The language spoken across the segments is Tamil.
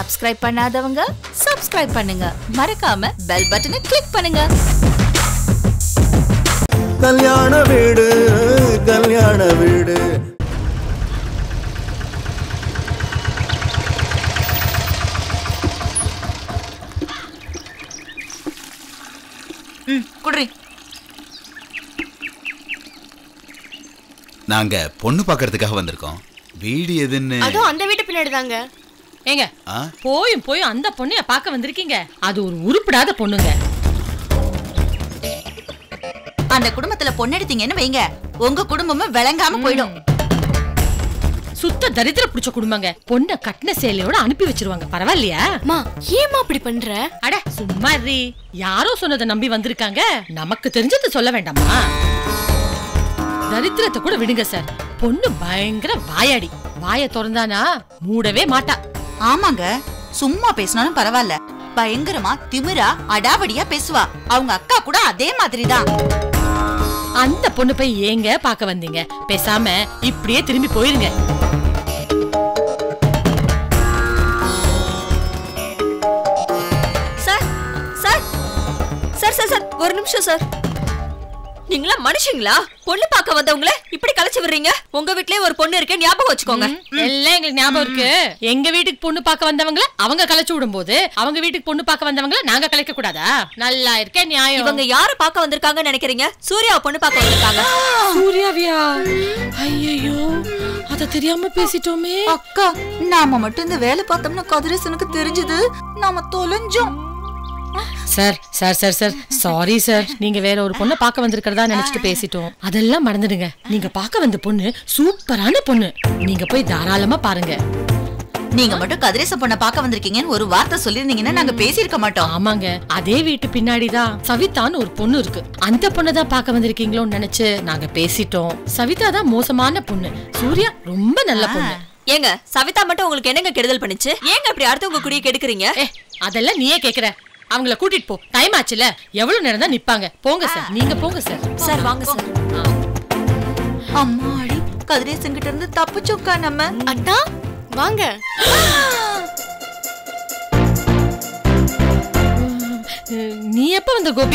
சப்ஸ்கிரைப் பண்ணாதவங்க சப்ஸ்கிரைப் பண்ணுங்க மறக்காம பெல் பட்டனை கிளிக் பண்ணுங்க கல்யாண வீடு கல்யாண வீடு ம் குடுறி நாங்க பொண்ணு பார்க்கறதுக்காக வந்திருக்கோம் வீடு எதுன்னு அதுவும் அந்த வீட்டு பின்னாடி தாங்க ஏங்க ஆ? போயும் போயும் அந்த பொண்ணைய பார்க்க வந்திருக்கீங்க அது ஒரு உருப்படாத பொண்ணுங்க அந்த குடும்பத்துல பொண்ணு எடுத்தீங்கன்னு வைங்க உங்க குடும்பமும் விளங்காம போயிடும் சுத்த தரித்திர புடிச்ச குடும்பங்க பொண்ண கட்டின சேலையோட அனுப்பி வச்சிருவாங்க பரவாயில்லையா மா ஏமா அப்படி பண்ற அட சும்மா இருடி யாரோ சொன்னதை நம்பி வந்திருக்காங்க நமக்கு தெரிஞ்சது சொல்ல வேண்டாமா தரித்திரத்தை கூட விடுங்க சார் பொண்ணு பயங்கர வாயாடி வாய திறந்தானா மூடவே மாட்டா ஆமாங்க சும்மா பேசினாலும் பரவாயில்ல பயங்கரமா திமிரா அடாவடியா பேசுவா அவங்க அக்கா கூட அதே மாதிரி தான் அந்த பொண்ணு போய் ஏங்க பார்க்க வந்தீங்க பேசாம இப்படியே திரும்பி போயிருங்க sir sir sir sir sir ஒரு நிமிஷம் சார் நீங்களா மனுஷங்களா பொண்ணு பார்க்க வந்தவங்கள இப்படி கலைச்சு விடுறீங்க உங்க வீட்லயே ஒரு பொண்ணு இருக்கு ஞாபகம் வச்சுக்கோங்க எல்லாம் எங்களுக்கு ஞாபகம் இருக்கு எங்க வீட்டுக்கு பொண்ணு பார்க்க வந்தவங்கள அவங்க கலைச்சு விடும்போது அவங்க வீட்டுக்கு பொண்ணு பார்க்க வந்தவங்கள நாங்க கலைக்க கூடாதா நல்லா இருக்கே நியாயம் இவங்க யார பார்க்க வந்திருக்காங்கன்னு நினைக்கிறீங்க சூர்யாவை பொண்ணு பார்க்க வந்திருக்காங்க சூர்யாவியா ஐயோ அத தெரியாம பேசிட்டோமே அக்கா நாம மட்டும் இந்த வேலை பார்த்தோம்னா கதிரேசனுக்கு தெரிஞ்சது நாம தொலைஞ்சோம் sir sir sir sir sorry sir நீங்க வேற ஒரு பொண்ணை பார்க்க வந்திருக்கிறதா நினைச்சிட்டு பேசிட்டோம் அதெல்லாம் மறந்துடுங்க நீங்க பார்க்க வந்த பொண்ணு சூப்பரான பொண்ணு நீங்க போய் தாராளமா பாருங்க நீங்க மட்டும் கதிரேச பொண்ண பார்க்க வந்திருக்கீங்கன்னு ஒரு வார்த்தை சொல்லிருந்தீங்கன்னா நாங்க பேசியிருக்க மாட்டோம் ஆமாங்க அதே வீட்டு பின்னாடிதான் சவிதான்னு ஒரு பொண்ணு இருக்கு அந்த பொண்ணை தான் பார்க்க வந்திருக்கீங்களோன்னு நினைச்சு நாங்க பேசிட்டோம் சவிதா தான் மோசமான பொண்ணு சூர்யா ரொம்ப நல்ல பொண்ணு ஏங்க சவிதா மட்டும் உங்களுக்கு என்னங்க கெடுதல் பண்ணுச்சு ஏங்க இப்படி அடுத்தவங்க குடிய கெடுக்குறீங்க ஏ அதெல்லாம் நீயே கேக்குற அவங்கள கூட்டிட்டு போ டைம் ஆச்சுல எவ்வளவு நேரம் தான் நிப்பாங்க போங்க சார் நீங்க போங்க சார் சார் வாங்க சார் அம்மாடி கதிரேசன் கிட்ட இருந்து தப்பிச்சோக்கா நம்ம அத்தா வாங்க அஹ், நீ எப்ப வந்த கோபி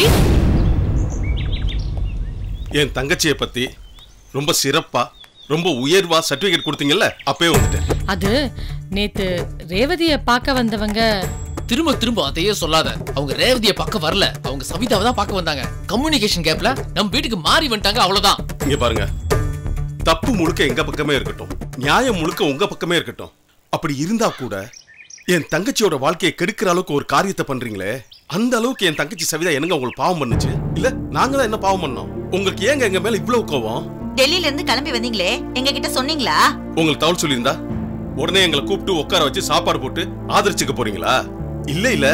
என் தங்கச்சியை பத்தி ரொம்ப சிறப்பா ரொம்ப உயர்வா சர்டிபிகேட் கொடுத்தீங்கல்ல அப்பவே வந்துட்டேன் அது நேத்து ரேவதிய பார்க்க வந்தவங்க திரும்ப திரும்ப அதையே சொல்லாத அவங்க ரேவதிய பார்க்க வரல அவங்க சவிதாவை தான் பார்க்க வந்தாங்க கம்யூனிகேஷன் கேப்ல நம்ம வீட்டுக்கு மாறி வந்துட்டாங்க அவ்வளவுதான் இங்க பாருங்க தப்பு முழுக்க எங்க பக்கமே இருக்கட்டும் நியாயம் முழுக்க உங்க பக்கமே இருக்கட்டும் அப்படி இருந்தா கூட என் தங்கச்சியோட வாழ்க்கையை கெடுக்கிற அளவுக்கு ஒரு காரியத்தை பண்றீங்களே அந்த அளவுக்கு என் தங்கச்சி சவிதா என்னங்க உங்களுக்கு பாவம் பண்ணுச்சு இல்ல நாங்க தான் என்ன பாவம் பண்ணோம் உங்களுக்கு ஏங்க எங்க மேல இவ்வளவு கோவம் டெல்லியில இருந்து கிளம்பி வந்தீங்களே எங்க கிட்ட சொன்னீங்களா உங்களுக்கு தவறு சொல்லியிருந்தா உடனே எங்களை கூப்பிட்டு உட்கார வச்சு சாப்பாடு போட்டு ஆதரிச்சுக்க போறீங்களா இல்ல இல்ல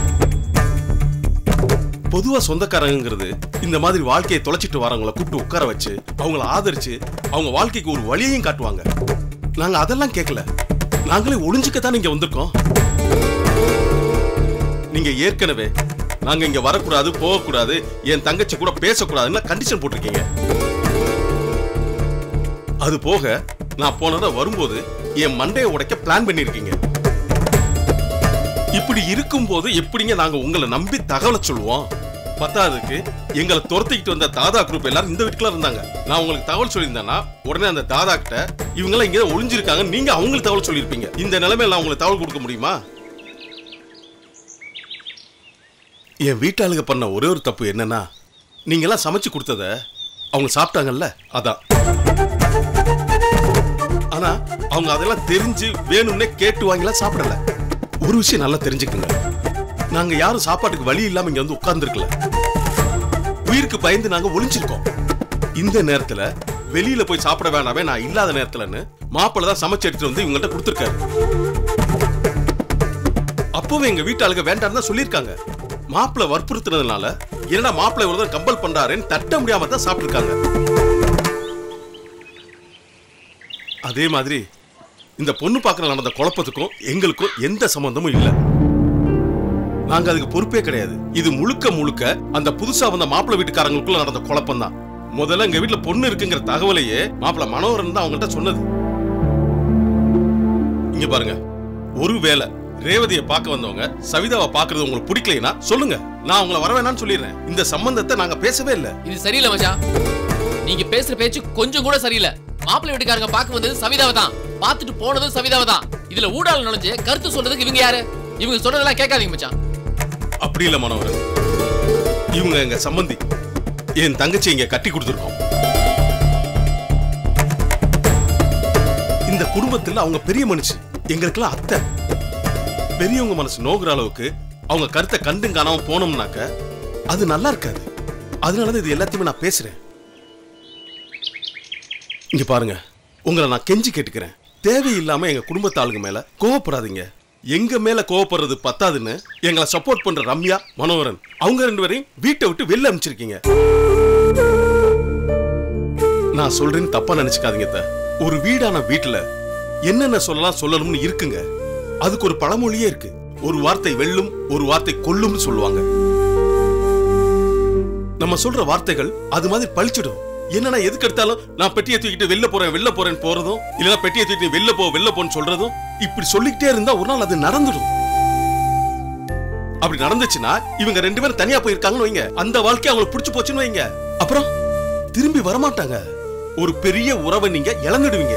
பொதுவா சொந்தக்காரங்கிறது இந்த மாதிரி வாழ்க்கையை தொலைச்சிட்டு வரவங்கள கூப்பிட்டு உட்கார வச்சு அவங்கள ஆதரிச்சு அவங்க வாழ்க்கைக்கு ஒரு வழியையும் காட்டுவாங்க நாங்க அதெல்லாம் கேட்கல நாங்களே ஒளிஞ்சுக்கத்தான் இங்க வந்திருக்கோம் நீங்க ஏற்கனவே நாங்க இங்க வரக்கூடாது போகக்கூடாது என் தங்கச்சி கூட பேசக்கூடாதுன்னு கண்டிஷன் போட்டிருக்கீங்க அது போக நான் போனத வரும்போது என் மண்டையை உடைக்க பிளான் பண்ணிருக்கீங்க இப்படி இருக்கும்போது எப்படிங்க நாங்க உங்களை நம்பி தகவலை சொல்லுவோம் பத்தாவதுக்கு எங்களை துரத்திக்கிட்டு வந்த தாதா குரூப் எல்லாரும் இந்த வீட்டுக்குள்ள இருந்தாங்க நான் உங்களுக்கு தகவல் சொல்லியிருந்தேன்னா உடனே அந்த தாதா கிட்ட இவங்க எல்லாம் இங்க ஒளிஞ்சிருக்காங்க நீங்க அவங்களுக்கு தகவல் சொல்லியிருப்பீங்க இந்த நிலைமையில நான் உங்களுக்கு தகவல் கொடுக்க முடியுமா என் வீட்டாளுங்க பண்ண ஒரே ஒரு தப்பு என்னன்னா நீங்க எல்லாம் சமைச்சு கொடுத்தத அவங்க சாப்பிட்டாங்கல்ல அதான் ஆனா அவங்க அதெல்லாம் தெரிஞ்சு வேணும்னே கேட்டு வாங்கிலாம் சாப்பிடல ஒரு விஷயம் நல்லா தெரிஞ்சுக்குங்க நாங்க யாரும் சாப்பாட்டுக்கு வழி இல்லாம இங்க வந்து உட்கார்ந்துருக்கல உயிருக்கு பயந்து நாங்க ஒளிஞ்சிருக்கோம் இந்த நேரத்துல வெளியில போய் சாப்பிட வேணாமே நான் இல்லாத நேரத்துலன்னு மாப்பிள்ளை தான் சமைச்சு எடுத்துட்டு வந்து இவங்கள்ட்ட கொடுத்துருக்காரு அப்பவும் எங்க வீட்டாளுங்க வேண்டாம்னு தான் சொல்லியிருக்காங்க மாப்பிள்ளை வற்புறுத்துனதுனால என்னடா மாப்பிள்ளை இவ்வளவு கம்பல் பண்றாருன்னு தட்ட முடியாம தான் சாப்பிட்டுருக்காங்க அதே மாதிரி இந்த பொண்ணு பார்க்கற நடந்த குழப்பத்துக்கும் எங்களுக்கும் எந்த சம்பந்தமும் இல்லை நாங்க அதுக்கு பொறுப்பே கிடையாது இது முழுக்க முழுக்க அந்த புதுசா வந்த மாப்பிள்ளை வீட்டுக்காரங்களுக்குள்ள நடந்த குழப்பம் தான் முதல்ல எங்க வீட்டுல பொண்ணு இருக்குங்கிற தகவலையே மாப்பிள்ளை மனோகரன் தான் அவங்கள்ட்ட சொன்னது இங்க பாருங்க ஒருவேளை ரேவதியை பார்க்க வந்தவங்க சவிதாவை பார்க்கறது உங்களுக்கு பிடிக்கலைன்னா சொல்லுங்க நான் உங்களை வர வேணாம்னு சொல்லிடுறேன் இந்த சம்பந்தத்தை நாங்க பேசவே இல்லை இது சரியில்லை மச்சான் நீங்க பேசுற பேச்சு கொஞ்சம் கூட சரியில்லை மாப்பிள்ளை வீட்டுக்காரங்க பார்க்க வந்தது சவிதாவை தான் பார்த்துட்டு போனதும் சவிதாவை தான் இதுல ஊடால நுழைஞ்சு கருத்து சொல்றதுக்கு இவங்க யாரு இவங்க சொல்றதெல்லாம் கேட்காதீங்க மச்சான் அப்படி இல்ல மனோகர் இவங்க எங்க சம்பந்தி என் தங்கச்சி இங்க கட்டி கொடுத்துருக்கோம் இந்த குடும்பத்துல அவங்க பெரிய மனுஷி எங்களுக்கெல்லாம் அத்தை பெரியவங்க மனசு நோகுற அளவுக்கு அவங்க கருத்தை கண்டும் காணாம போனோம்னாக்க அது நல்லா இருக்காது அதனாலதான் இது எல்லாத்தையுமே நான் பேசுறேன் இங்க பாருங்க உங்களை நான் கெஞ்சி கேட்டுக்கிறேன் தேவையில்லாம எங்க குடும்பத்து ஆளுங்க மேல கோவப்படாதீங்க எங்க மேல கோவப்படுறது பத்தாதுன்னு எங்களை சப்போர்ட் பண்ற ரம்யா மனோகரன் அவங்க ரெண்டு பேரையும் வீட்டை விட்டு வெளில அனுப்பிச்சிருக்கீங்க நான் சொல்றேன்னு தப்பா நினைச்சுக்காதீங்க அத்தை. ஒரு வீடான வீட்டுல என்னென்ன சொல்லலாம் சொல்லணும்னு இருக்குங்க அதுக்கு ஒரு பழமொழியே இருக்கு ஒரு வார்த்தை வெல்லும் ஒரு வார்த்தை கொல்லும்னு சொல்லுவாங்க நம்ம சொல்ற வார்த்தைகள் அது மாதிரி பழிச்சிடும் என்னன்னா எதுக்கு எடுத்தாலும் நான் பெட்டியை தூக்கிட்டு வெளில போறேன் வெளில போறேன் போறதும் இல்லனா பெட்டியை தூக்கிட்டு வெளில போ வெளில போன்னு சொல்றதும் இப்படி சொல்லிக்கிட்டே இருந்தா ஒரு நாள் அது நடந்துடும் அப்படி நடந்துச்சுன்னா இவங்க ரெண்டு பேரும் தனியா போயிருக்காங்கன்னு வைங்க அந்த வாழ்க்கை அவங்களுக்கு பிடிச்சு போச்சுன்னு வைங்க அப்புறம் திரும்பி வரமாட்டாங்க ஒரு பெரிய உறவை நீங்க இழந்துடுவீங்க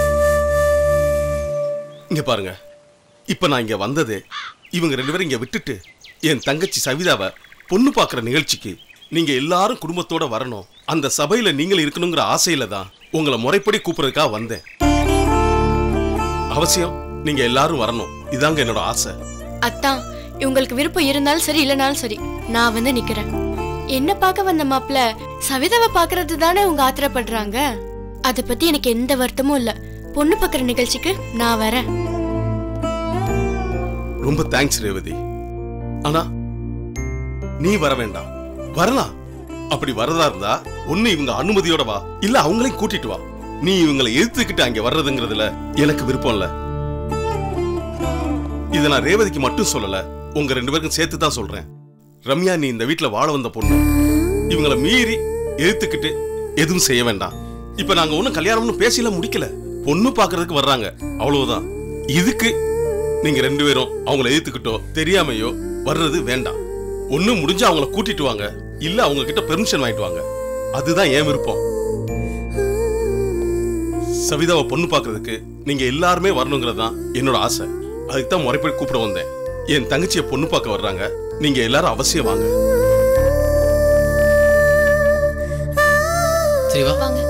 இங்க பாருங்க இப்ப நான் இங்க வந்ததே இவங்க ரெண்டு பேரும் இங்க விட்டுட்டு என் தங்கச்சி சவிதாவை பொண்ணு பார்க்குற நிகழ்ச்சிக்கு நீங்க எல்லாரும் குடும்பத்தோட வரணும் அந்த சபையில நீங்கள் இருக்கணுங்கிற ஆசையில தான் உங்களை முறைப்படி கூப்பிடுறதுக்காக வந்தேன் அவசியம் நீங்க எல்லாரும் வரணும் இதாங்க என்னோட ஆசை அத்தான் இவங்களுக்கு விருப்பம் இருந்தாலும் சரி இல்லைனாலும் சரி நான் வந்து நிக்கிறேன் என்ன பார்க்க வந்த மாப்பிள சவிதாவை பார்க்கறது தானே உங்க ஆத்திரப்படுறாங்க அத பத்தி எனக்கு எந்த வருத்தமும் இல்ல பொண்ணு பார்க்குற நிகழ்ச்சிக்கு நான் வரேன் ரொம்ப தேங்க்ஸ் ரேவதி ஆனா நீ வர வேண்டாம் வரலாம் அப்படி வரதா இருந்தா ஒண்ணு இவங்க அனுமதியோட வா இல்ல அவங்களையும் கூட்டிட்டு வா நீ இவங்களை எதிர்த்துக்கிட்டு அங்க வர்றதுங்கிறதுல எனக்கு விருப்பம் இல்ல இத நான் ரேவதிக்கு மட்டும் சொல்லல உங்க ரெண்டு பேருக்கும் சேர்த்து தான் சொல்றேன் ரம்யா நீ இந்த வீட்ல வாழ வந்த பொண்ணு இவங்கள மீறி எதிர்த்துக்கிட்டு எதுவும் செய்ய வேண்டாம் இப்ப நாங்க ஒண்ணும் கல்யாணம்னு பேசில முடிக்கல பொண்ணு பாக்குறதுக்கு வர்றாங்க அவ்வளவுதான் இதுக்கு நீங்க ரெண்டு பேரும் அவங்கள எதிர்த்துக்கிட்டோ தெரியாமையோ வர்றது வேண்டாம் ஒண்ணு முடிஞ்சு அவங்கள கூட்டிட்டு வாங்க இல்ல அவங்க கிட்ட பெர்மிஷன் வாங்கிட்டு வாங்க அதுதான் என் விருப்பம் சவிதாவை பொண்ணு பார்க்கிறதுக்கு நீங்க எல்லாருமே வரணுங்கிறது தான் என்னோட ஆசை அதுக்கு தான் முறைப்படி கூப்பிட வந்தேன் என் தங்கச்சியை பொண்ணு பார்க்க வர்றாங்க நீங்க எல்லாரும் அவசியம் வாங்க சரி வா வாங்க